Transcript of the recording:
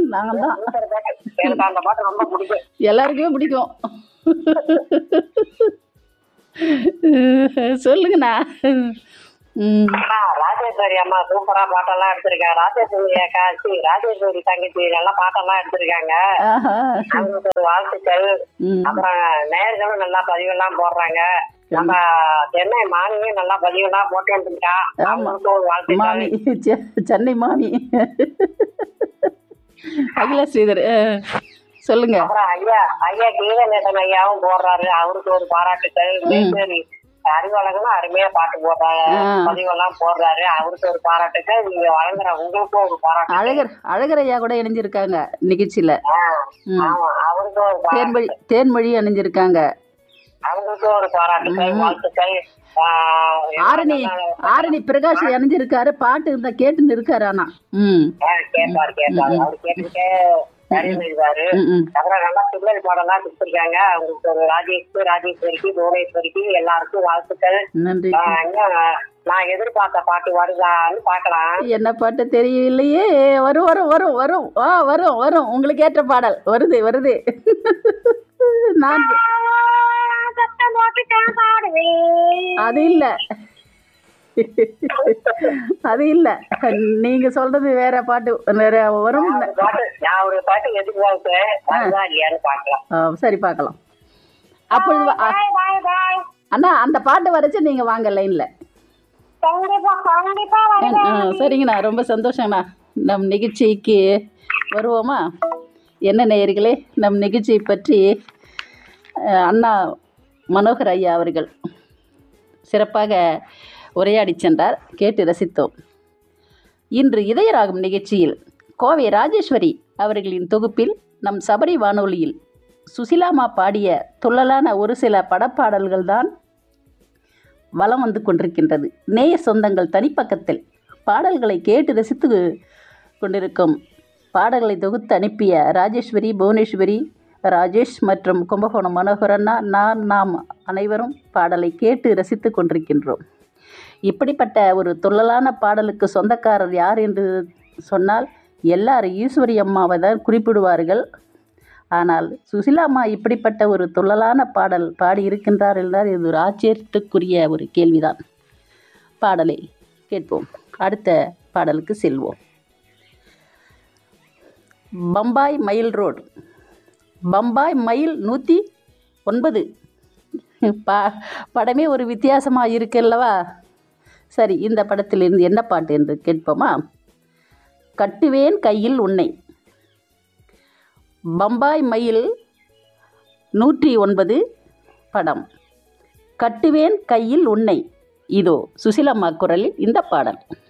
நாங்கள் தான் சூப்பர் பாட்டு எனக்கு அந்த பாட்டு ரொம்ப பிடிக்கும் எல்லாருக்குமே பிடிக்கும் சொல்லுங்கண்ணா ம் அண்ணா, ராஜேஸ்வரி அம்மா சூப்பரா பாட்டெல்லாம் எடுத்திருக்காங்க ராஜேஸ்வரி அக்கா சி, ராஜேஸ்வரி தங்கச்சி நல்லா பாட்டெல்லாம் எடுத்திருக்காங்க ஆஹா அவங்களுக்கு ஒரு வாழ்த்துக்கள் ம் அப்புறம் நேர்களும் நல்லா பதிவெல்லாம் போடுறாங்க நம்ம சென்னை மானியும் நல்லா பதிவெல்லாம் போட்டு வந்துருக்கா அவங்களுக்கும் ஒரு வாழ்த்துக்கள் மாமி செ- சென்னை மாமி அகிலா ஸ்ரீதர் ஆ, சொல்லுங்க அப்புறம் ஐயா ஐயா கீதநேசன் ஐயாவும் போடுறாரு அவருக்கு ஒரு பாராட்டுக்கள் மேஸ்திரி அறிவாளர்களும் அருமையா பாட்டு போடுறாங்க ஆ. பதிவெல்லாம் போடுறாரு அவருக்கு ஒரு பாராட்டுக்கள் நீங்க வழங்குற உங்களுக்கும் ஒரு பாராட்டு அழகர் அழகர் ஐயா கூட இணைஞ்சிருக்காங்க நிகழ்ச்சியில் ம் ஆமா அவருக்கும் ஒரு பாராட்டு தேன்மொழி தேன்மொழி அணிஞ்சிருக்காங்க அவங்களுக்கும் ஒரு பாராட்டுக்கள் வாழ்த்துக்கள் ஆ, ஆரணி ஆரணி பிரகாஷ் அணிஞ்சிருக்காரு பாட்டு இருந்தா கேட்டுன்னு இருக்காரு ஆனா ம் ஆ, கேட்பாரு கேட்பாரு அவர் கேட்டுக்கிட்டே நிறைய செய்வாரு ம் ம் அப்புறம் நல்லா பிள்ளை பாடலாம் கொடுத்துருக்காங்க அவங்களுக்கு ஒரு ராஜேஷ்க்கு ராஜேஸ்வரிக்கு புவனேஸ்வரிக்கு எல்லாருக்கும் வாழ்த்துக்கள் நன்றி ஆ, இன்னும் நான் எதிர்பார்த்த பாட்டு வருதான்னு பார்க்கலாம் என்ன பாட்டு தெரியவில்லையே வரும் வரும் வரும் வரும் ஆ வரும் வரும் உங்களுக்கு ஏற்ற பாடல் வருது வருது நான் சத்தம் போட்டுட்டேன் பாடுவேன் அது இல்ல அது இல்ல நீங்க சொல்றது வேற பாட்டு வேற வரும் ஒரு பாட்டு நான் ஒரு பாட்டு எதிர்பார்க்கிறேன் வருதா இல்லையான்னு பார்க்கலாம் ஆ, சரி பார்க்கலாம் அப்பொழுது வா- ஆ, பாய் பாய் பாய் அண்ணா அந்த பாட்டு வரைச்சு நீங்க வாங்க லைன்ல கண்டிப்பா கண்டிப்பா ஆ, சரிங்கண்ணா ரொம்ப சந்தோஷங்கண்ணா நம் நிகழ்ச்சிக்கு வருவோமா என்ன நேயர்களே நம் நிகழ்ச்சியை பற்றி அஹ், அண்ணா மனோகர் ஐயா அவர்கள் சிறப்பாக உரையாடி சென்றார் கேட்டு ரசித்தோம் இன்று இதயராகும் நிகழ்ச்சியில் கோவை ராஜேஸ்வரி அவர்களின் தொகுப்பில் நம் சபரி வானொலியில் சுசிலாமா பாடிய துள்ளலான ஒரு சில படப்பாடல்கள் தான் வலம் வந்து கொண்டிருக்கின்றது நேய சொந்தங்கள் தனிப்பக்கத்தில் பாடல்களை கேட்டு ரசித்து கொண்டிருக்கும் பாடல்களை தொகுத்து அனுப்பிய ராஜேஸ்வரி புவனேஸ்வரி ராஜேஷ் மற்றும் கும்பகோணம் மனோகரண்ணா நான் நாம் அனைவரும் பாடலை கேட்டு ரசித்து கொண்டிருக்கின்றோம் இப்படிப்பட்ட ஒரு துள்ளலான பாடலுக்கு சொந்தக்காரர் யார் என்று சொன்னால் எல்லாரும் ஈஸ்வரி அம்மாவை தான் குறிப்பிடுவார்கள் ஆனால் சுசிலாம்மா இப்படிப்பட்ட ஒரு துள்ளலான பாடல் பாடி இருக்கின்றார் என்றால் இது ஒரு ஆச்சரியத்துக்குரிய ஒரு கேள்விதான் பாடலை கேட்போம் அடுத்த பாடலுக்கு செல்வோம் பம்பாய் மயில் ரோடு பம்பாய் மயில் நூற்றி ஒன்பது பா படமே ஒரு வித்தியாசமாக இருக்குல்லவா சரி இந்த படத்திலிருந்து என்ன பாட்டு என்று கேட்போமா கட்டுவேன் கையில் உன்னை பம்பாய் மயில் நூற்றி ஒன்பது படம் கட்டுவேன் கையில் உன்னை இதோ சுசிலம்மா குரலில் இந்த பாடல்